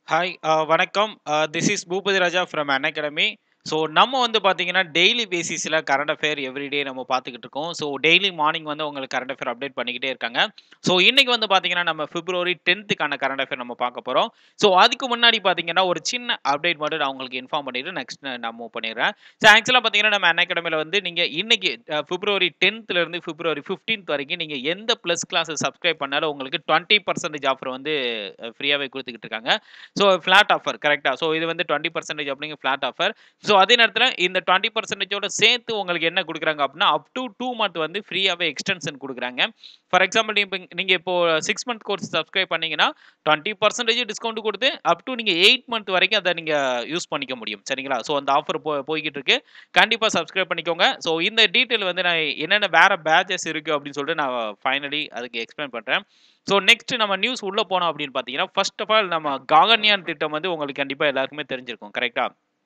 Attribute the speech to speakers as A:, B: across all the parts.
A: Hi uh வணக்கம். Uh this is Bhupathi Raja from Unacademy. So நம்ம வந்து பார்த்தீங்கன்னா, டெய்லி பேசிஸ்ல கரண்ட் அஃபேர் எவ்ரிடே நம்ம பார்த்துக்கிட்டு இருக்கோம். ஸோ டெய்லி மார்னிங் வந்து உங்களுக்கு கரண்ட் அஃபேர் அப்டேட் பண்ணிக்கிட்டே இருக்காங்க. ஸோ இன்னைக்கு வந்து பார்த்தீங்கன்னா, நம்ம பிப்ரவரி 10த்துக்கான கரண்ட் அஃபேர் நம்ம பார்க்க போறோம். ஸோ அதுக்கு முன்னாடி பார்த்தீங்கன்னா, ஒரு சின்ன அப்டேட் மட்டும் நான் உங்களுக்கு இன்ஃபார்ம் பண்ணிட்டு நெக்ஸ்ட் நான் மூவ் பண்ணிடுறேன். ஸோ ஆக்சுவலா பார்த்தீங்கன்னா, நம்ம அன் அகாடமில வந்து நீங்க இன்னைக்கு அ பிப்ரவரி 10த்லருந்து பிப்ரவரி 15த் வரைக்கும் நீங்க எந்த பிளஸ் கிளாஸ சப்ஸ்கிரைப் பண்ணாலும் உங்களுக்கு 20% ஆஃபர் வந்து அ ஃப்ரீயாவே குடுத்துக்கிட்டு இருக்காங்க. ஸோ ஃபிளாட் ஆஃபர் கரெக்ட்டா? ஸோ இது வந்து 20% அப்படிங்கிற ஃபிளாட் ஆஃபர். ஸோ அதே நேரத்தில இந்த 20%ஓட சேர்த்து உங்களுக்கு என்ன குடுக்குறாங்க அப்படின்னா, அப் டூ 2 மந்த் வந்து ஃப்ரீயாவே எக்ஸ்டென்ஷன் குடுக்குறாங்க. ஃபார் எக்ஸாம்பிள் நீ இப்ப நீங்க இப்போ 6 மந்த் கோர்ஸ் சப்ஸ்கிரைப் பண்ணீங்கன்னா, 20% டிஸ்கவுண்ட் குடுத்து அப் டூ நீங்க 8 மந்த் வரைக்கும் அத நீங்க யூஸ் பண்ணிக்க முடியும். சரிங்களா? ஸோ அந்த ஆஃபர் போ போய்க்கிட்டு இருக்கு. கண்டிப்பா சப்ஸ்கிரைப் பண்ணிக்கோங்க. ஸோ இந்த டீட்டெயில் வந்து நான் என்னென்ன வேற பேட்சஸ் இருக்கு அப்படின்னு சொல்லிட்டு நான் ஃபைனலி அதுக்கு எக்ஸ்பிளைன் பண்றேன். ஸோ நெக்ஸ்ட் நம்ம நியூஸ் உள்ள போனோம் அப்படின்னு பார்த்தீங்கன்னா, ஃபர்ஸ்ட் ஆஃப் ஆல் நம்ம காகன்யான் திட்டம் வந்து உங்களுக்கு கண்டிப்பா எல்லாருக்குமே தெரிஞ்சிருக்கும். கரெக்ட்டா?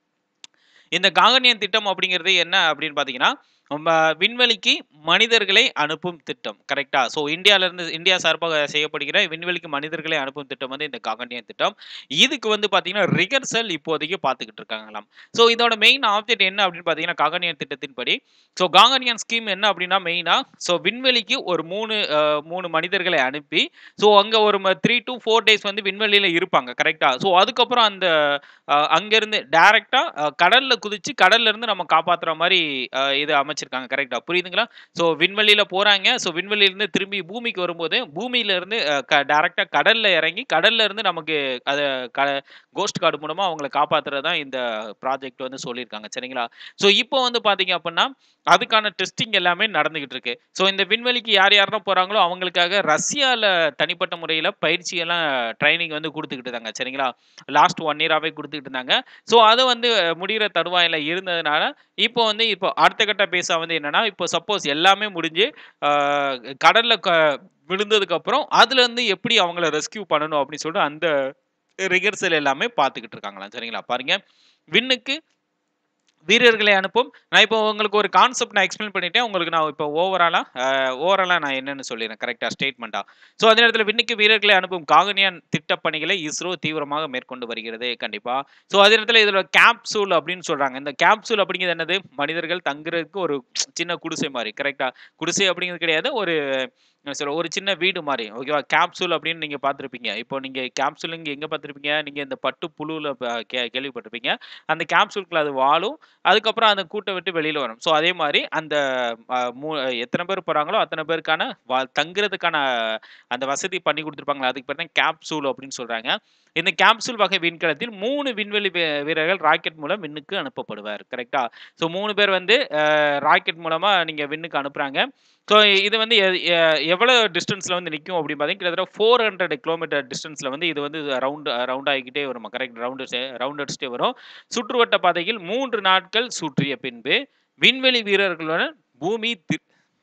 A: இந்த காகன்யான் திட்டம் அப்படிங்கிறது என்ன அப்படின்னு பார்த்தீங்கன்னா, நம்ம விண்வெளிக்கு மனிதர்களை அனுப்பும் திட்டம். கரெக்ட்டா? ஸோ இந்தியாலருந்து இந்தியா சார்பாக செய்யப்படுகிற விண்வெளிக்கு மனிதர்களை அனுப்பும் திட்டம் வந்து இந்த காகன்யான் திட்டம். இதுக்கு வந்து பார்த்தீங்கன்னா, ரிஹர்சல் இப்போதைக்கு பார்த்துக்கிட்டு இருக்காங்களாம். ஸோ இதோட மெயின் ஆப்ஜெக்ட் என்ன அப்படின்னு பார்த்தீங்கன்னா, காகன்யான் திட்டத்தின்படி, ஸோ காகன்யான் ஸ்கீம் என்ன அப்படின்னா மெயினா, ஸோ விண்வெளிக்கு ஒரு 3 அ 3 மனிதர்களை அனுப்பி, ஸோ அங்க ஒரு ம 3 டூ 4 டேஸ் வந்து விண்வெளியில இருப்பாங்க. கரெக்ட்டா? ஸோ அதுக்கப்புறம் அந்த அ அங்கருந்து டைரக்ட்டா அ கடல்ல குதிச்சு கடல்ல இருந்து நம்ம காப்பாத்துற மாரி அ இது அமைச்சிருக்காங்க. கரெக்ட்டா? புரியுதுங்களா? ஸோ விண்வெளியில போறாங்க. ஸோ விண்வெளியிலிருந்து திரும்பி பூமிக்கு வரும்போது, பூமியில இருந்து அ க டைரக்ட்டா கடல்ல இறங்கி, கடல்ல இருந்து நமக்கு அத க கோஸ்ட் கார்ட் மூலமா அவங்கள காப்பாத்துறது தான் இந்த ப்ராஜெக்ட் வந்து சொல்லியிருக்காங்க. சரிங்களா? ஸோ இப்போ வந்து பார்த்தீங்க அப்படின்னா, அதுக்கான டெஸ்டிங் எல்லாமே நடந்துகிட்டு இருக்கு. ஸோ இந்த விண்வெளிக்கு யார் யாரெல்லாம் போறாங்களோ அவங்களுக்காக ரஷ்யால தனிப்பட்ட முறையில பயிற்சி எல்லாம் ட்ரெய்னிங் வந்து குடுத்துக்கிட்டு இருந்தாங்க. சரிங்களா? லாஸ்ட் 1 இயராவே குடுத்துக்கிட்டு இருந்தாங்க. ஸோ அது வந்து முடியிற தருவாயில இருந்ததுனால, இப்போ வந்து இப்போ அடுத்த கட்ட பேஸா வந்து என்னன்னா, இப்போ சப்போஸ் எல்லாமே முடிஞ்சு அ கடல்ல க விழுந்ததுக்கு அப்புறம், அதுலருந்து எப்படி அவங்கள ரெஸ்க்யூ பண்ணணும் அப்படின்னு சொல்லிட்டு அந்த ரிஹர்சல் எல்லாமே பார்த்துக்கிட்டு இருக்காங்களாம். சரிங்களா? பாருங்க. விண்ணுக்கு வீரர்களை அனுப்பும் நான் இப்போ உங்களுக்கு ஒரு கான்செப்ட் நான் எக்ஸ்பிளைன் பண்ணிட்டேன். உங்களுக்கு நான் இப்போ ஓவராலா அ ஓவராலா நான் என்னன்னு சொல்லிறேன். கரெக்ட்டா? ஸ்டேட்மெண்ட்டா. ஸோ அதே நேரத்தில விண்ணுக்கு வீரர்களை அனுப்பும் காகன்யான் திட்டப் பணிகளை இஸ்ரோ தீவிரமாக மேற்கொண்டு வருகிறது. கண்டிப்பா. ஸோ அதே நேரத்தில இதில கேப்சூல் அப்படின்னு சொல்றாங்க. இந்த கேப்சூல் அப்படிங்கிறது என்னது? மனிதர்கள் தங்குறதுக்கு ஒரு சின்ன குடிசை மாரி. கரெக்ட்டா? குடிசை அப்படிங்கிறது கிடையாது. ஒரு என்ன சொல்ல ஒரு சின்ன வீடு மாரி. ஓகேவா? கேப்சூல் அப்படின்னு நீங்க பார்த்திருப்பீங்க. இப்போ நீங்க கேப்சூல் நீங்க எங்க பார்த்திருப்பீங்க? நீங்க இந்த பட்டு புழுல ப கே கேள்விப்பட்டிருப்பீங்க. அந்த கேப்சூல்குள்ள அது வாழும். அதுக்கப்புறம் அந்த கூட்ட விட்டு வெளியில வரும். ஸோ அதே மாரி அந்த அ மூ எத்தன பேர் போறாங்களோ அத்தன பேருக்கான வ தங்குறதுக்கான அந்த வசதி பண்ணி குடுத்துருப்பாங்கல்ல, அதுக்கு பேர் தான் கேப்சூல் அப்படின்னு சொல்றாங்க. இந்த கேப்சூல் வகை விண்கலத்தில் 3 விண்வெளி வீ வீரர்கள் ராக்கெட் மூலம் விண்ணுக்கு அனுப்பப்படுவார். கரெக்ட்டா? ஸோ 3 பேர் வந்து அ ராக்கெட் மூலமா நீங்க விண்ணுக்கு அனுப்புறாங்க. ஸோ இது வந்து எ எ எவ்வளோ டிஸ்டன்ஸ்ல வந்து நிக்கும் அப்படின்னு பார்த்தீங்கன்னா, கிட்டத்தட்ட 400 கிலோமீட்டர் டிஸ்டன்ஸ்ல வந்து இது வந்து ரவுண்ட் ரவுண்ட் ஆகிக்கிட்டே வருமா. கரெக்ட் ரவுண்ட் அடிச்சு ரவுண்ட் அடிச்சுட்டே வரும். சுற்றுவட்ட பாதையில் 3 நாட்கள் சுற்றிய பின்பு, விண்வெளி வீரர்களுடன் பூமி தி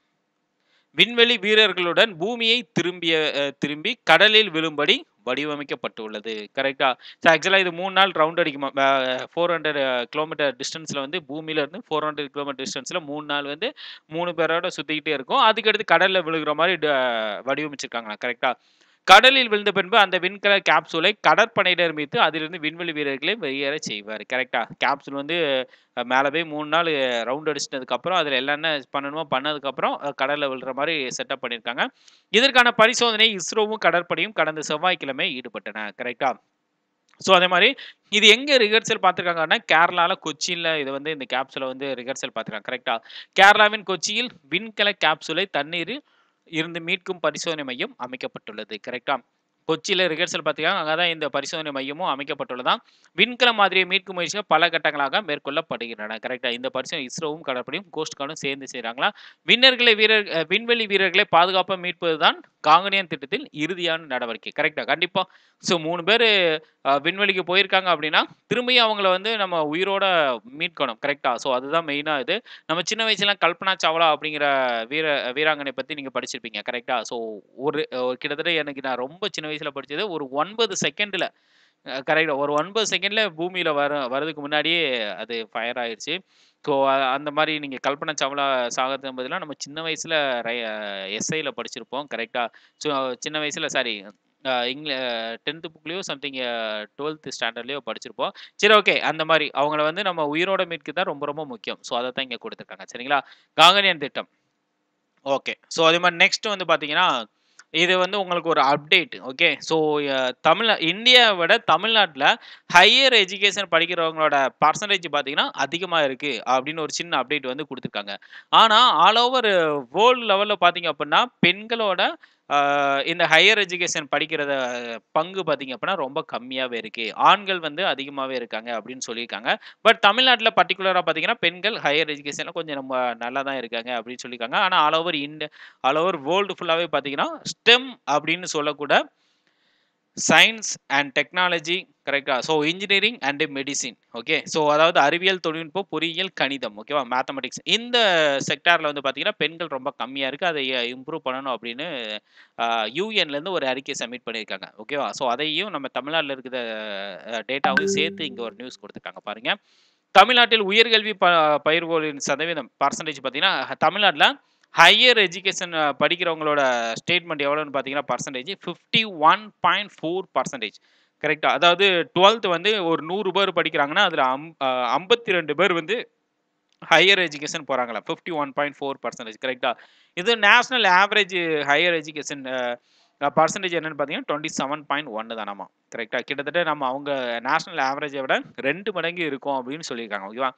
A: விண்வெளி வீரர்களுடன் பூமியை திரும்பிய அ திரும்பி கடலில் விழும்படி வடிவமைக்கப்பட்டுள்ளது. கரெக்ட்டா? ஸோ ஆக்சுவலா இது 3 நாள் ரவுண்ட் அடிக்குமா. அ 400 கிலோமீட்டர் டிஸ்டன்ஸ்ல வந்து பூமியில இருந்து 400 கிலோமீட்டர் டிஸ்டன்ஸ்ல 3 நாள் வந்து 3 பேரோட சுத்திக்கிட்டே இருக்கும். அதுக்கடுத்து கடல்ல விழுகுற மாரி ட வடிவமைச்சிருக்காங்களாம். கரெக்ட்டா? கடலில் விழுந்த பின்பு அந்த விண்கல கேப்சூலை கடற்படையினர் மீது அதிலிருந்து விண்வெளி வீரர்களை வெளியேறச் செய்வார். கரெக்ட்டா? கேப்சூல் வந்து மேல போய் 3 நாள் ரவுண்ட் அடிச்சிட்டதுக்கப்புறம், அதில எல்லாம் என்ன பண்ணணுமோ பண்ணதுக்கப்புறம் கடல்ல விழுற மாரி செட்டப் பண்ணியிருக்காங்க. இதற்கான பரிசோதனை இஸ்ரோவும், கடற்படையும் கடந்த செவ்வாய்க்கிழமை ஈடுபட்டன. கரெக்ட்டா? ஸோ அதே மாரி இது எங்க ரிஹர்சல் பார்த்துருக்காங்கன்னா, கேரளால கொச்சின்ல இது வந்து இந்த கேப்சூல வந்து ரிஹர்சல் பார்த்துருக்காங்க. கரெக்ட்டா? கேரளாவின் கொச்சியில் விண்கல கேப்சூலை தண்ணீரில் இருந்து மீட்கும் பரிசோதனை மையம் அமைக்கப்பட்டுள்ளது. கரெக்ட்டா? கொச்சியில ரிஹர்சல் பார்த்துருக்காங்க. அங்க தான் இந்த பரிசோதனை மையமும் அமைக்கப்பட்டுள்ளதாம். விண்கல மாதிரியை மீட்கும் முயற்சிகள் பல கட்டங்களாக மேற்கொள்ளப்படுகின்றன. கரெக்ட்டா? இந்த பரிசோதனை இஸ்ரோவும், கடற்படையும், கோஸ்ட் கார்டும் சேர்ந்து செய்றாங்களாம். விண்ணர்களை வீரர் அ விண்வெளி வீரர்களை பாதுகாப்பா மீட்பது தான் காகன்யான் திட்டத்தின் இறுதியான நடவடிக்கை. கரெக்ட்டா? கண்டிப்பா. ஸோ 3 பேரு அ விண்வெளிக்கு போயிருக்காங்க அப்படின்னா, திரும்பியும் அவங்கள வந்து நம்ம உயிரோட மீட்கணும். கரெக்ட்டா? ஸோ அதுதான் மெயினா இது. நம்ம சின்ன வயசுலலாம் கல்பனா சாவ்லா அப்படிங்கிற வீர வீராங்கனை பத்தி நீங்க படிச்சிருப்பீங்க. கரெக்ட்டா? ஸோ ஒரு கிட்டத்தட்ட எனக்கு நான் ரொம்ப சின்ன வயசுல படிச்சது ஒரு 9 செகண்ட்ல அ கரெக்ட்டா ஒரு 9 செகண்ட்ல பூமியில வர வரதுக்கு முன்னாடியே அது ஃபயர் ஆயிருச்சு. ஸோ அந்த மாரி நீங்க கல்பனா சாவ்லா சாகறதுக்கு பதிலா நம்ம சின்ன வயசுல ரை எஸ்ஐல படிச்சிருப்போம். கரெக்ட்டா? ஸோ சின்ன வயசுல சாரி இங்கில 10த் புக்லயோ சம்திங் 12த் ஸ்டாண்டர்ட்லயோ படிச்சிருப்போம். சரி ஓகே. அந்த மாரி அவங்கள வந்து நம்ம உயிரோட மீட்க தான் ரொம்ப ரொம்ப முக்கியம். ஸோ அதத்தான் இங்க குடுத்துருக்காங்க. சரிங்களா? காங்கனியன் திட்டம். ஓகே. ஸோ அதே மாரி நெக்ஸ்ட் வந்து பார்த்தீங்கன்னா, இது வந்து உங்களுக்கு ஒரு அப்டேட். ஓகே. ஸோ ய தமிழ் இந்தியாவ விட தமிழ்நாட்ல ஹையர் எஜுகேஷன் படிக்கிறவங்களோட பெர்சன்டேஜ் பார்த்தீங்கன்னா, அதிகமா இருக்கு அப்படின்னு ஒரு சின்ன அப்டேட் வந்து குடுத்துருக்காங்க. ஆனா ஆல் ஓவர் வேர்ல்ட் லெவல்ல பார்த்தீங்க அப்டின்னா, பெண்களோட அ இந்த ஹையர் எஜுகேஷன் படிக்கிறத பங்கு பார்த்தீங்க அப்டின்னா, ரொம்ப கம்மியாவே இருக்கு. ஆண்கள் வந்து அதிகமாவே இருக்காங்க அப்படின்னு சொல்லியிருக்காங்க. பட் தமிழ்நாட்ல பர்ட்டிகுலரா பார்த்தீங்கன்னா, பெண்கள் ஹையர் எஜுகேஷன்ல கொஞ்சம் நம்ம நல்லா தான் இருக்காங்க அப்படின்னு சொல்லியிருக்காங்க. ஆனா ஆல் ஓவர் இண்ட் ஆல் ஓவர் வேர்ல்டு ஃபுல்லாவே பார்த்தீங்கன்னா, ஸ்டெம் அப்படின்னு சொல்லக்கூட சயன்ஸ் அண்ட் டெக்னாலஜி கரெக்ட்டா? So engineering and medicine. Okay. So அதாவது அறிவியல், தொழில்நுட்பம், பொறியியல், கணிதம். ஓகேவா? மேத்தமேட்டிக்ஸ். இந்த செக்டார்ல வந்து பார்த்தீங்கன்னா, பெண்கள் ரொம்ப கம்மியா இருக்கு. அதை இம்ப்ரூவ் பண்ணணும் அப்படின்னு அ யுஎன்லேருந்து ஒரு அறிக்கை சப்மிட் பண்ணியிருக்காங்க. ஓகேவா? ஸோ அதையும் நம்ம தமிழ்நாட்ல இருக்கிற அ டேட்டாவையும் சேர்த்து இங்க ஒரு நியூஸ் குடுத்துருக்காங்க பாருங்க. தமிழ்நாட்டில் உயர்கல்வி ப பயிர்வோரின் சதவீதம் பெர்சன்டேஜ் பார்த்தீங்கன்னா, தமிழ்நாட்ல ஹையர் எஜுகேஷன் படிக்கிறவங்களோட ஸ்டேட்மெண்ட் எவ்வளோன்னு பார்த்தீங்கன்னா, பெர்சன்டேஜ் 51.4% கரெக்ட்டா? அதாவது 12த் வந்து ஒரு 100 பேர் படிக்கிறாங்கன்னா, அதுல அம் அ 52 பேர் வந்து ஹையர் எஜுகேஷன் போறாங்களாம். 51.4% கரெக்ட்டா? இது national average higher education uh percentage என்னன்னு பார்த்தீங்கன்னா, 27.1 தானாமா. கரெக்ட்டா? கிட்டத்தட்ட நம்ம அவங்க நேஷனல் ஆவரேஜ விட 2 மடங்கு இருக்கும் அப்படின்னு சொல்லியிருக்காங்க. ஓகேவா?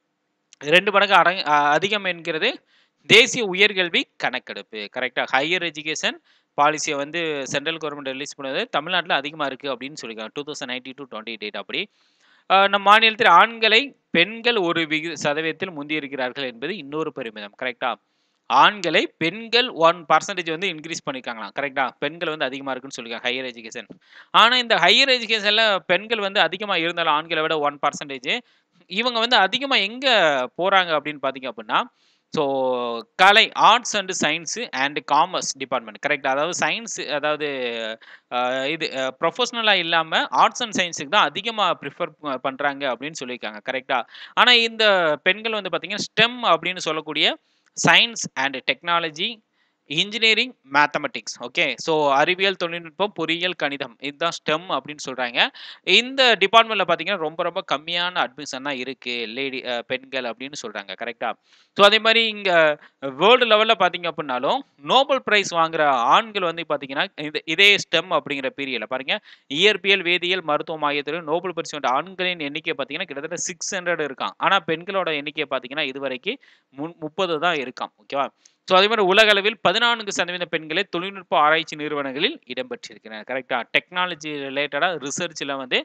A: 2 மடங்கு அட அ அதிகம் என்கிறது தேசிய உயர்கல்வி கணக்கெடுப்பு. கரெக்ட்டா? ஹையர் எஜுகேஷன் பாலிசிய வந்து சென்ட்ரல் கவர்ன்மெண்ட் ரிலீஸ் பண்ணது தமிழ்நாட்ல அதிகமா இருக்கு அப்படின்னு சொல்லியிருக்காங்க. 2019-20 டேட்டா படி. அ நம் மாநிலத்தில் ஆண்களை பெண்கள் ஒரு விகி சதவீதத்தில் முந்தியிருக்கிறார்கள் என்பது இன்னொரு பெருமிதம். கரெக்ட்டா? ஆண்களை பெண்கள் 1% வந்து இன்கிரீஸ் பண்ணியிருக்காங்களாம். கரெக்ட்டா? பெண்கள் வந்து அதிகமா இருக்குன்னு சொல்லியிருக்காங்க ஹையர் எஜுகேஷன். ஆனா இந்த ஹையர் எஜுகேஷன்ல பெண்கள் வந்து அதிகமா இருந்தாலும் ஆண்கள விட 1% இவங்க வந்து அதிகமா எங்க போறாங்க அப்படின்னு பார்த்தீங்க அப்டின்னா, ஸோ கலை, arts and science and commerce department கரெக்ட்டா? அதாவது சயன்ஸ் அதாவது அ இது அ ப்ரொஃபஷனலா இல்லாம ஆர்ட்ஸ் அண்ட் சயன்ஸ்க்கு தான் அதிகமா பிரிஃபர் ப பண்றாங்க அப்படின்னு சொல்லியிருக்காங்க. கரெக்ட்டா? ஆனா இந்த பெண்கள் வந்து பார்த்தீங்கன்னா, ஸ்டெம் அப்படின்னு சொல்லக்கூடிய science and technology, engineering, mathematics. Okay. So அறிவியல், தொழில்நுட்பம், பொறியியல், கணிதம். இதுதான் ஸ்டெம் அப்படின்னு சொல்றாங்க. இந்த டிபார்ட்மெண்ட்ல பார்த்தீங்கன்னா, ரொம்ப ரொம்ப கம்மியான அட்மிஷன் தான் இருக்கு. லேடி அ பெண்கள் அப்படின்னு சொல்றாங்க. கரெக்ட்டா? ஸோ அதே மாரி இங்க வேர்ல்டு லெவல்ல பார்த்தீங்க அப்டின்னாலும், நோபல் பிரைஸ் வாங்குற ஆண்கள் வந்து பார்த்தீங்கன்னா, இது இதே ஸ்டெம் அப்படிங்கிற பீரியட்ல பாருங்க, இயற்பியல், வேதியியல், மருத்துவம் ஆகிய துறையில் நோபல் பரிசு வென்ற ஆண்களின் எண்ணிக்கை பார்த்தீங்கன்னா, கிட்டத்தட்ட 600 இருக்காம். ஆனா பெண்களோட எண்ணிக்கை பார்த்தீங்கன்னா, இதுவரைக்கு முன் 30 தான் இருக்காம். ஓகேவா? ஸோ அதே மாரி உலக அளவில் 14% பெண்களே தொழில்நுட்ப ஆராய்ச்சி நிறுவனங்களில் இடம்பெற்றிருக்கிறார். கரெக்ட்டா? டெக்னாலஜி ரிலேட்டடா ரிசர்ச்ல வந்து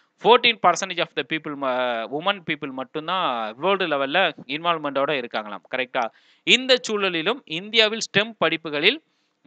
A: 14% ஆஃப் த பீப்பிள் ம வுமன் பீப்பிள் மட்டும் தான் வேர்ல்டு லெவல்ல இன்வால்வ்மென்ட்டோட இருக்காங்களாம். கரெக்ட்டா? இந்த சூழலிலும் இந்தியாவில் ஸ்டெம் படிப்புகளில்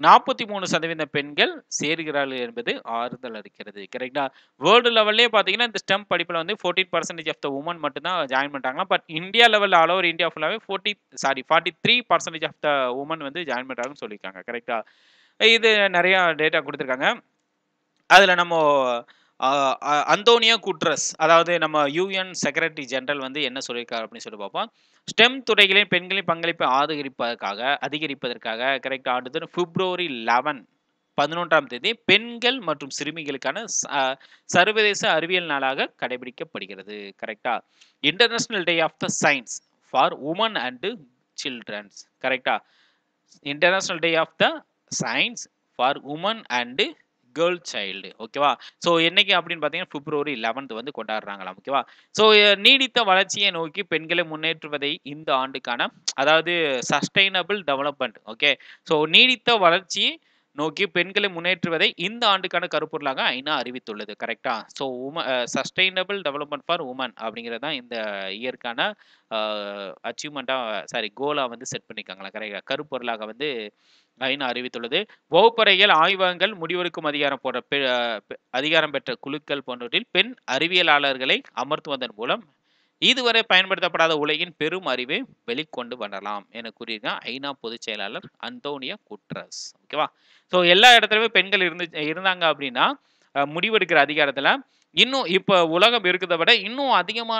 A: 43% பெண்கள் சேருகிறார்கள் என்பது ஆறுதல் அளிக்கிறது. கரெக்ட்டா? வேர்ல்டு லெவல்லயே பார்த்தீங்கன்னா, இந்த ஸ்டெம் படிப்புல வந்து 14% ஆஃப் த வுமன் மட்டும் தான் ஜாயின் பண்றாங்களாம். பட் இந்தியா லெவல்ல ஆல் ஓவர் இந்தியா ஃபுல்லாவே 40 சாரி 43% ஆஃப் த வுமன் வந்து ஜாயின் பண்றாங்கன்னு சொல்லியிருக்காங்க. கரெக்ட்டா? இது நெறைய டேட்டா குடுத்துருக்காங்க. அதுல நம்மோ அ அ அந்தோனியோ குட்ரஸ் அதாவது நம்ம யுஎன் செக்ரட்டரி ஜெனரல் வந்து என்ன சொல்லியிருக்காரு அப்படின்னு சொல்லி பார்ப்போம். ஸ்டெம் துறைகளில் பெண்களின் பங்களிப்பை ஆதரிப்பதற்காக அதிகரிப்பதற்காக கரெக்ட்டா? அடுத்தது பிப்ரவரி 11 11ஆம் தேதி பெண்கள் மற்றும் சிறுமிகளுக்கான ச சர்வதேச அறிவியல் நாளாக கடைபிடிக்கப்படுகிறது. கரெக்ட்டா? International day of the science for women and childrens. கரெக்ட்டா? International day of the science for women and girl child. ஓகேவா? ஸோ என்னைக்கு அப்படின்னு பார்த்தீங்கன்னா, பிப்ரவரி 11த் வந்து கொண்டாடுறாங்களாம். ஓகேவா? ஸோ நீடித்த வளர்ச்சியை நோக்கி பெண்களை முன்னேற்றுவதை இந்த ஆண்டுக்கான அதாவது சஸ்டெய்னபிள் டெவலப்மென்ட். ஓகே. ஸோ நீடித்த வளர்ச்சி நோக்கி பெண்களை முன்னேற்றுவதை இந்த ஆண்டுக்கான கருப்பொருளாக ஐநா அறிவித்துள்ளது. கரெக்ட்டா? So um uh sustainable development for women அப்படிங்கிறது தான் இந்த இயர்க்கான அ அச்சீவ்மென்ட்டா சாரி கோலா வந்து செட் பண்ணியிருக்காங்களாம். கரெக்ட்டா? கருப்பொருளாக வந்து ஐநா அறிவித்துள்ளது. வகுப்பறைகள், ஆய்வகங்கள், முடிவெடுக்கும் அதிகாரம் போன்ற பெ பெ அதிகாரம் பெற்ற குழுக்கள் போன்றவற்றில் பெண் அறிவியலாளர்களை அமர்த்துவதன் மூலம் இதுவரை பயன்படுத்தப்படாத உலகின் பெரும் அறிவை வெளிக்கொண்டு வரலாம் என கூறியிருக்கார் ஐநா பொதுச் செயலாளர் அந்தோனியோ குட்ரஸ். ஓகேவா? ஸோ எல்லா இடத்துலயுமே பெண்கள் இருந்து இருந்தாங்க அப்படின்னா, அ முடிவெடுக்கிற அதிகாரத்துல இன்னும் இப்ப உலகம் இருக்கிறத விட இன்னும் அதிகமான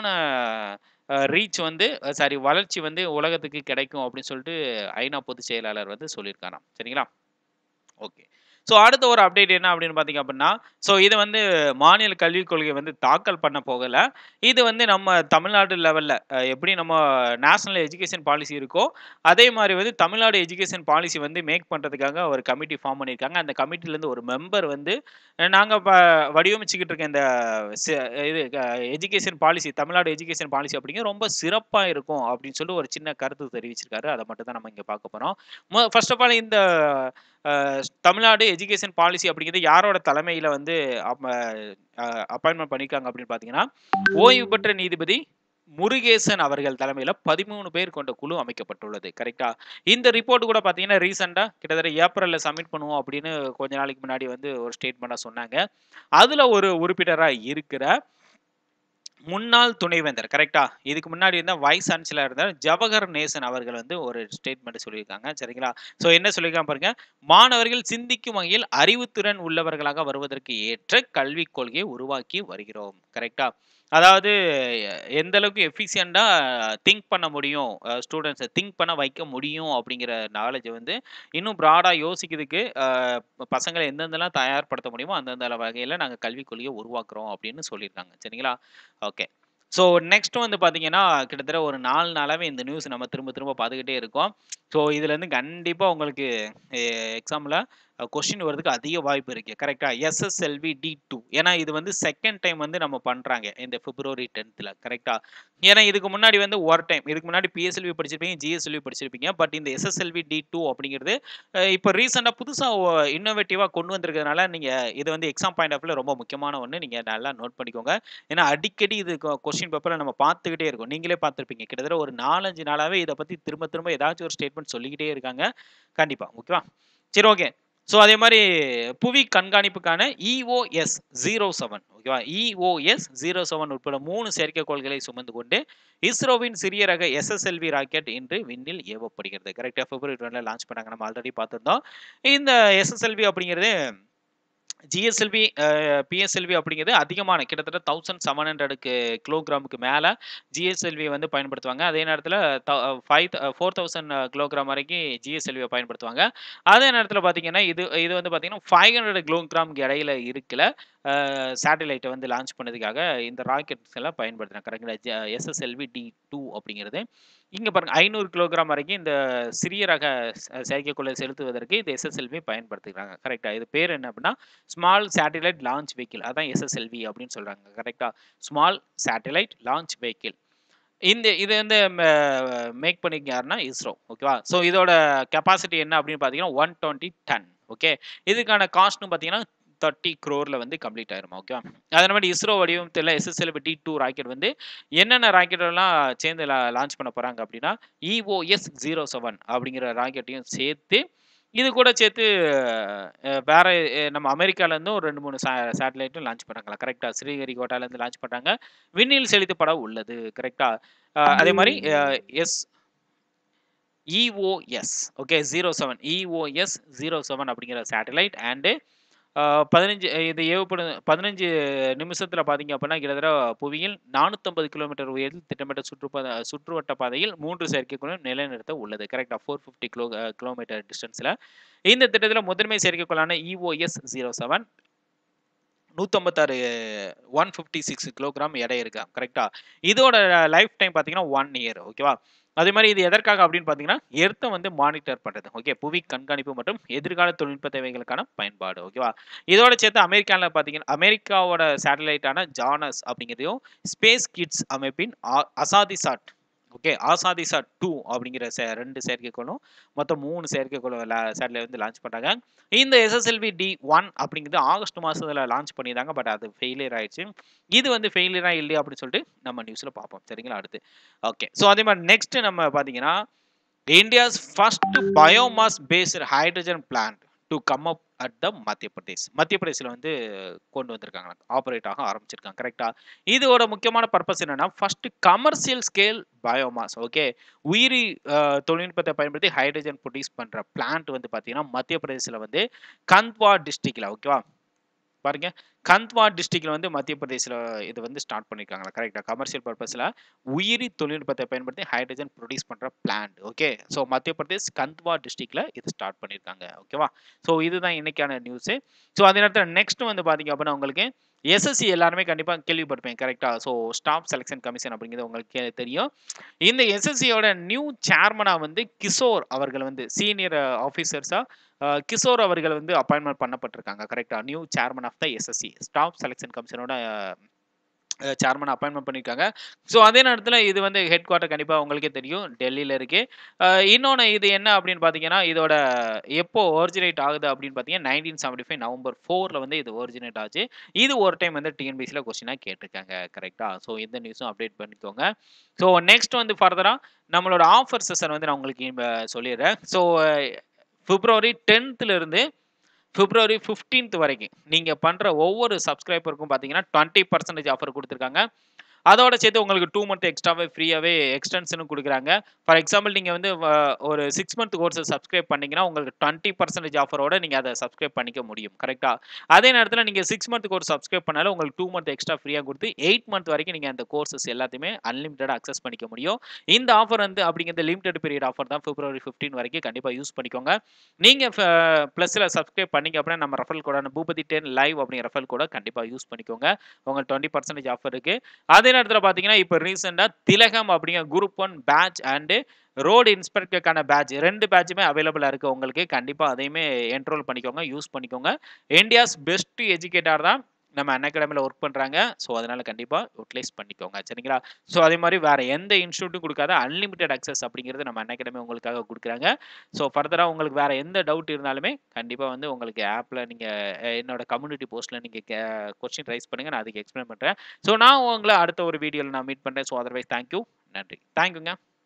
A: அ ரீச் வந்து சாரி வளர்ச்சி வந்து உலகத்துக்கு கிடைக்கும் அப்படின்னு சொல்லிட்டு ஐநா பொதுச் செயலாளர் வந்து சொல்லியிருக்காராம். சரிங்களா? ஓகே. ஸோ அடுத்த ஒரு அப்டேட் என்ன அப்படின்னு பார்த்தீங்க அப்படின்னா ஸோ இது வந்து மாநில கல்விக் கொள்கை வந்து தாக்கல் பண்ண போகலை இது வந்து நம்ம தமிழ்நாடு லெவலில் எப்படி நம்ம நேஷனல் எஜுகேஷன் பாலிசி இருக்கோ அதே மாதிரி வந்து தமிழ்நாடு எஜுகேஷன் பாலிசி வந்து மேக் பண்ணுறதுக்காக ஒரு கமிட்டி ஃபார்ம் பண்ணியிருக்காங்க அந்த கமிட்டிலேருந்து ஒரு மெம்பர் வந்து நாங்கள் இப்போ வடிவமைச்சுக்கிட்டு இருக்க இந்த சி- இது education policy Tamil Nadu education policy அப்படிங்க ரொம்ப சிறப்பாக இருக்கும் அப்படின்னு சொல்லி ஒரு சின்ன கருத்து தெரிவிச்சிருக்காரு அதை மட்டும் தான் நம்ம இங்கே பார்க்க போகிறோம் ஃபர்ஸ்ட் ஆஃப் ஆல் இந்த அஹ், தமிழ்நாடு எஜுகேஷன் பாலிசி அப்படிங்கிறது யாரோட தலைமையில் வந்து அப்பாயின்மெண்ட் பண்ணியிருக்காங்க அப்படின்னு பார்த்தீங்கன்னா ஓய்வு பெற்ற நீதிபதி முருகேசன் அவர்கள் தலைமையில் பதிமூணு பேர் கொண்ட குழு அமைக்கப்பட்டுள்ளது கரெக்டா இந்த ரிப்போர்ட் கூட பார்த்தீங்கன்னா ரீசெண்டாக கிட்டத்தட்ட ஏப்ரலில் சப்மிட் பண்ணுவோம் அப்படின்னு கொஞ்ச நாளைக்கு முன்னாடி வந்து ஒரு ஸ்டேட்மெண்ட்டாக சொன்னாங்க அதில் ஒரு உறுப்பினராக இருக்கிற முன்னாள் துணைவேந்தர் கரெக்டா இதுக்கு முன்னாடி இருந்த வைஸ் சான்சலர் இருந்தார் ஜவஹர் நேசன் அவர்கள் வந்து ஒரு ஸ்டேட்மெண்ட் சொல்லியிருக்காங்க சரிங்களா ஸோ என்ன சொல்லியிருக்காங்க பாருங்க மாணவர்கள் சிந்திக்கும் வகையில் அறிவுத்திறன் உள்ளவர்களாக வருவதற்கு ஏற்ற கல்விக் கொள்கையை உருவாக்கி வருகிறோம் கரெக்டா அதாவது எ- எந்த அளவுக்கு எஃபிஷியண்டாக திங்க் பண்ண முடியும் ஸ்டூடெண்ட்ஸை திங்க் பண்ண வைக்க முடியும் அப்படிங்கிற நாலேஜை வந்து இன்னும் ப்ராடாக யோசிக்கிறதுக்கு அஹ், ப- பசங்களை எந்தெந்தெல்லாம் தயார்படுத்த முடியுமோ அந்தந்த வகையில் நாங்கள் கல்விக் கொள்கையை உருவாக்குறோம் அப்படின்னு சொல்லியிருக்காங்க சரிங்களா ஓகே ஸோ நெக்ஸ்ட் வந்து பார்த்தீங்கன்னா கிட்டத்தட்ட ஒரு நாலு நாளாவே இந்த நியூஸ் நம்ம திரும்ப திரும்ப பார்த்துக்கிட்டே இருக்கோம் ஸோ இதுலேருந்து கண்டிப்பாக உங்களுக்கு எக்ஸாமில் கொஷின் வரதுக்கு அதிக வாய்ப்பு இருக்குது கரெக்டாக எஸ்எஸ்எல்வி டி டூ ஏன்னா இது வந்து செகண்ட் டைம் வந்து நம்ம பண்ணுறாங்க இந்த பிப்ரவரி டென்த்தில் கரெக்டாக ஏன்னா இதுக்கு முன்னாடி வந்து ஒரு டைம் இதுக்கு முன்னாடி பிஎஸ்எல்வி படிச்சிருப்பீங்க ஜிஎஸ்எல்வி படிச்சிருப்பீங்க பட் இந்த எஸ்எஸ்எல்வி டி டூ அப்படிங்கிறது அஹ், இப்போ ரீசெண்டாக புதுசாக இன்னோவேட்டிவாக கொண்டு வந்திருக்கிறதுனால நீங்கள் இது வந்து எக்ஸாம் பாயிண்ட் ஆஃப் வியூ ரொம்ப முக்கியமான ஒன்று நீங்கள் நல்லா நோட் பண்ணிக்கோங்க ஏன்னா அடிக்கடி இது கொஸ்டின் பேப்பரில் நம்ம பார்த்துக்கிட்டே இருக்கோம் நீங்களே பார்த்துருப்பீங்க கிட்டத்தட்ட ஒரு நாலஞ்சு நாளாகவே இதை பற்றி திரும்ப திரும்ப ஏதாச்சும் ஒரு ஸ்டேட்மெண்ட் சொல்லிக்கிட்டே இருக்காங்க கண்டிப்பாக ஓகேவா சரி ஓகே ஸோ அதே மாதிரி புவி கண்காணிப்புக்கான இஓஎஸ் ஜீரோ செவன் ஓகேவா இஓஎஸ் ஜீரோ செவன் உட்பட மூணு செயற்கைக்கோள்களை சுமந்து கொண்டு இஸ்ரோவின் சிறிய ரக எஸ்எஸ்எல்வி ராக்கெட் இன்று விண்ணில் ஏவப்படுகிறது கரெக்டாக பிப்ரவரி டுவெண்ட்டில் லான்ச் பண்ணாங்க நம்ம ஆல்ரெடி பார்த்துருந்தோம் இந்த எஸ்எஸ்எல்வி அப்படிங்கிறது ஜிஎஸ்எல்வி பிஎஸ்எல்வி அப்படிங்கிறது அதிகமான கிட்டத்தட்ட தௌசண்ட் செவன் ஹண்ட்ரடுக்கு கிலோகிராமுக்கு மேலே ஜிஎஸ்எல்வி வந்து பயன்படுத்துவாங்க அதே நேரத்தில் ஃபைவ் ஃபோர் தௌசண்ட் கிலோகிராம் வரைக்கும் ஜிஎஸ்எல்வியை பயன்படுத்துவாங்க அதே நேரத்தில் பார்த்தீங்கன்னா இது இது வந்து பார்த்தீங்கன்னா ஃபைவ் ஹண்ட்ரட் கிலோகிராமுக்கு இடையில இருக்கல சேட்டலைட்டை வந்து லான்ச் பண்ணதுக்காக இந்த ராக்கெட்ஸ் எல்லாம் பயன்படுத்துகிறாங்க கரெக்டாக எஸ்எஸ்எல்வி டி டூ அப்படிங்கிறது இங்கே பாருங்க ஐநூறு கிலோகிராம் வரைக்கும் இந்த சிறிய ரக ச- செயற்கைக்கோளை செலுத்துவதற்கு இந்த எஸ்எஸ்எல்வி பயன்படுத்துகிறாங்க கரெக்டாக இது பேர் என்ன அப்படின்னா ஸ்மால் சேட்டலைட் லான்ச் வெஹிக்கிள் அதான் எஸ்எஸ்எல்வி அப்படின்னு சொல்கிறாங்க கரெக்டாக ஸ்மால் சேட்டலைட் லான்ச் வெஹிக்கிள் இந்த இது வந்து மேக் பண்ணிக்க யாருன்னா இஸ்ரோ ஓகேவா ஸோ இதோட கெப்பாசிட்டி என்ன அப்படின்னு பார்த்தீங்கன்னா ஒன் டுவெண்ட்டி டன் ஓகே இதுக்கான காஸ்ட்னு பார்த்தீங்கன்னா தேர்ட்டி க்ரோரில் வந்து கம்ப்ளீட் ஆயிருமா ஓகேவா அதே மாதிரி இஸ்ரோ வடிவத்தில் எஸ்எஸ்எல்வி டி டூ ராக்கெட் வந்து என்னென்ன ராக்கெட்டெல்லாம் சேர்ந்து லான்ச் பண்ண போகிறாங்க அப்படின்னா இஓஎஸ் ஜீரோ செவன் அப்படிங்கிற ராக்கெட்டையும் சேர்த்து இது கூட சேர்த்து அஹ், வேற அஹ், நம்ம அமெரிக்காலேருந்தும் ஒரு ரெண்டு மூணு சேட்டலைட்டும் லான்ச் பண்ணுறாங்களா கரெக்டாக ஸ்ரீஹரிகோட்டாலேருந்து லான்ச் பண்ணுறாங்க விண்ணில் செலுத்தப்பட உள்ளது கரெக்டாக அதே மாதிரி S EOS okay zero seven EOS zero seven அப்படிங்கிற சேட்டலைட் அண்டு பதினஞ்சு இது ஏவப்படும் பதினஞ்சு நிமிஷத்தில் பார்த்தீங்க அப்படின்னா கிட்டத்தட்ட புவியில் நானூற்றம்பது கிலோமீட்டர் உயரத்தில் திட்டமிட்ட சுற்றுப்பத சுற்றுவட்ட பாதையில் மூன்று செயற்கைக்கோளும் நிலைநிறுத்த உள்ளது கரெக்டாக ஃபோர் ஃபிஃப்டி கிலோ கிலோமீட்டர் டிஸ்டன்ஸில் இந்த திட்டத்தில் முதன்மை செயற்கைக்கோளான இஓஎஸ் ஜீரோ செவன் நூற்றம்பத்தாறு ஒன் ஃபிஃப்டி சிக்ஸ் கிலோகிராம் எடை இருக்கா கரெக்டாக இதோட லைஃப் டைம் பார்த்தீங்கன்னா ஒன் இயர் ஓகேவா அதே மாதிரி இது எதற்காக அப்படின்னு பார்த்தீங்கன்னா எர்த்தை வந்து மானிட்டர் பண்ணுறது ஓகே புவி கண்காணிப்பு மற்றும் எதிர்கால தொழில்நுட்ப தேவைகளுக்கான பயன்பாடு ஓகேவா இதோட சேர்த்து அமெரிக்காவில் பார்த்தீங்கன்னா அமெரிக்காவோட சேட்டலைட்டான ஜானஸ் அப்படிங்கிறதையும் ஸ்பேஸ் கிட்ஸ் அமைப்பின் ஆ- அசாதிசாட் ஓகே ஆசாதிசாட் டூ அப்படிங்கிற சே- ரெண்டு செயற்கைக்கோளும் மொத்தம் மூணு செயற்கைக்கோளும் சேட்டலைட் வந்து லான்ச் பண்ணாங்க இந்த எஸ்எஸ்எல்வி டி ஒன் அப்படிங்கிறது ஆகஸ்ட் மாதத்தில் லான்ச் பண்ணியிருந்தாங்க பட் அது ஃபெயிலியர் ஆயிடுச்சு இது வந்து ஃபெயிலியரா இல்லையா அப்படின்னு சொல்லிட்டு நம்ம நியூஸில் பார்ப்போம் சரிங்களா அடுத்து ஓகே ஸோ அதே மாதிரி நெக்ஸ்ட் நம்ம பார்த்தீங்கன்னா India's first biomass based hydrogen plant to come up at the Madhya Pradesh மத்திய பிரதேசில் வந்து கொண்டு வந்திருக்காங்க ஆப்ரேட் ஆக ஆரம்பிச்சிருக்காங்க கரெக்டாக இதோட முக்கியமான பர்பஸ் என்னன்னா first commercial scale biomass okay உயிரி அஹ், தொழில்நுட்பத்தை பயன்படுத்தி ஹைட்ரஜன் ப்ரொடியூஸ் பண்ணுற பிளான்ட் வந்து பார்த்தீங்கன்னா மத்திய பிரதேசில் வந்து கந்த்வா டிஸ்ட்ரிக்டில் ஓகேவா பாருங்க கந்த்வா டிஸ்ட்ரிக்ட்ல வந்து மத்திய பிரதேசில் இது வந்து ஸ்டார்ட் பண்ணியிருக்காங்களா கரெக்டாக கமர்ஷியல் பர்பஸில் உயிரி தொழில்நுட்பத்தை பயன்படுத்தி ஹைட்ரஜன் ப்ரொடியூஸ் பண்ணுற plant okay so Madhya Pradesh Khandwa டிஸ்ட்ரிக்ட்ல இது ஸ்டார்ட் பண்ணியிருக்காங்க ஓகேவா ஸோ இதுதான் இன்னைக்கான நியூஸு ஸோ அதே நேரத்தில் நெக்ஸ்ட் வந்து பார்த்தீங்க அப்படின்னா உங்களுக்கு எஸ்எஸ்சி எல்லாருமே கண்டிப்பாக கேள்விப்பட்டிருப்பேன் கரெக்டாக ஸோ ஸ்டாஃப் செலெக்ஷன் கமிஷன் அப்படிங்கிறது உங்களுக்கு தெரியும் இந்த எஸ்எஸ்சியோட நியூ சேர்மனாக வந்து கிஷோர் அவர்கள் வந்து சீனியர் ஆஃபீஸர்ஸாக கிஷோர் அவர்கள் வந்து அப்பாயின்மெண்ட் பண்ணப்பட்டிருக்காங்க கரெக்டாக new chairman of the SSC staff selection கமிஷனோட சேர்மன் அப்பாயின்மெண்ட் பண்ணியிருக்காங்க ஸோ அதே நேரத்தில் இது வந்து ஹெட் குவார்ட்டர் கண்டிப்பாக உங்களுக்கே தெரியும் டெல்லியில் இருக்கு இன்னொன்று இது என்ன அப்படின்னு பார்த்தீங்கன்னா இதோட எப்போ ஒரிஜினேட் ஆகுது அப்படின்னு பார்த்தீங்கன்னா நைன்டீன் செவன்டி ஃபைவ் நவம்பர் ஃபோரில் வந்து இது ஒரிஜினேட் ஆச்சு இது ஒரு டைம் வந்து டிஎன்பிசியில் கொஸ்டினாக கேட்டிருக்காங்க கரெக்டாக ஸோ இந்த நியூஸும் அப்டேட் பண்ணிக்கோங்க ஸோ நெக்ஸ்ட் வந்து ஃபர்தராக நம்மளோட ஆஃபர் செஷன் வந்து நான் உங்களுக்கு சொல்லிடுறேன் ஸோ பிப்ரவரி டென்த்துலேருந்து பிப்ரவரி ஃபிஃப்டீன்த் வரைக்கும் நீங்கள் பண்ணுற ஒவ்வொரு சப்ஸ்கிரைபருக்கும் பார்த்தீங்கன்னா டுவெண்ட்டி பர்சன்டேஜ் ஆஃபர் கொடுத்துருக்காங்க அதோட சேர்த்து உங்களுக்கு டூ மந்த் எக்ஸ்ட்ராவே ஃப்ரீயாகவே எக்ஸ்டென்ஷனும் கொடுக்குறாங்க ஃபார் எக்ஸாம்பிள் நீங்கள் வந்து ஒரு சிக்ஸ் மந்த் கோர்ஸை சப்ஸ்கிரைப் பண்ணிங்கன்னா உங்களுக்கு டுவெண்ட்டி பர்சன்டேஜ் ஆஃபரோட நீங்கள் அதை சப்ஸ்கிரைப் பண்ணிக்க முடியும் கரெக்டாக அதே நேரத்தில் நீங்கள் சிக்ஸ் மந்த் கோர்ஸ் சப்ஸ்கிரைப் பண்ணாலும் உங்களுக்கு டூ மந்த் எக்ஸ்ட்ரா ஃப்ரீயாக கொடுத்து எயிட் மந்த் வரைக்கும் நீங்கள் அந்த கோர்சஸ் எல்லாத்தையுமே அன்லிமிட்டடாக அக்சஸ் பண்ணிக்க முடியும் இந்த ஆஃபர் வந்து அப்படிங்கிறது லிமிடெட் பீரியட் ஆஃபர் தான் பிப்ரவரி ஃபிஃப்டீன் வரைக்கும் கண்டிப்பாக யூஸ் பண்ணிக்கோங்க நீங்கள் ப்ளஸில் சப்ஸ்கிரைப் பண்ணிங்க அப்படின்னா நம்ம ரெஃபல் கூட பூபதி டென் லைவ் அப்படிங்கிற ரெஃபல் கூட கண்டிப்பாக யூஸ் பண்ணிக்கோங்க உங்களுக்கு டுவெண்ட்டி பர்சன்டேஜ் ஆஃபர் இருக்குது அதே நேரத்தில் பார்த்தீங்கன்னா இப்போ ரீசெண்டாக திலகம் அப்படிங்கிற group one batch and road இன்ஸ்பெக்டருக்கான பேட்ச் ரெண்டு பேட்சுமே அவைலபிளாக இருக்குது உங்களுக்கு கண்டிப்பாக அதையுமே என்ரோல் பண்ணிக்கோங்க யூஸ் பண்ணிக்கோங்க இந்தியாஸ் பெஸ்ட் எஜுகேட்டர் தான் நம்ம அன் அகாடமியில் ஒர்க் பண்ணுறாங்க ஸோ அதனால் கண்டிப்பாக யூட்டிலைஸ் பண்ணிக்கோங்க சரிங்களா ஸோ அதே மாதிரி வேறு எந்த இன்ஸ்டியூட்டும் கொடுக்காத அன்லிமிட்டட் அக்சஸ் அப்படிங்கிறது நம்ம அன் அகாடமி உங்களுக்காக கொடுக்குறாங்க ஸோ ஃபர்தராக உங்களுக்கு வேறு எந்த டவுட் இருந்தாலுமே கண்டிப்பாக வந்து உங்களுக்கு ஆப்பில் நீங்கள் என்னோட கம்யூனிட்டி போஸ்ட்டில் நீங்கள் கொஸ்டின் ரைஸ் பண்ணுங்கள் நான் அதுக்கு எக்ஸ்பிளைன் பண்ணுறேன் ஸோ நான் உங்களை அடுத்த ஒரு வீடியோவில் நான் மீட் பண்ணுறேன் ஸோ அதர்வைஸ் தேங்க்யூ நன்றி தேங்க்யூங்க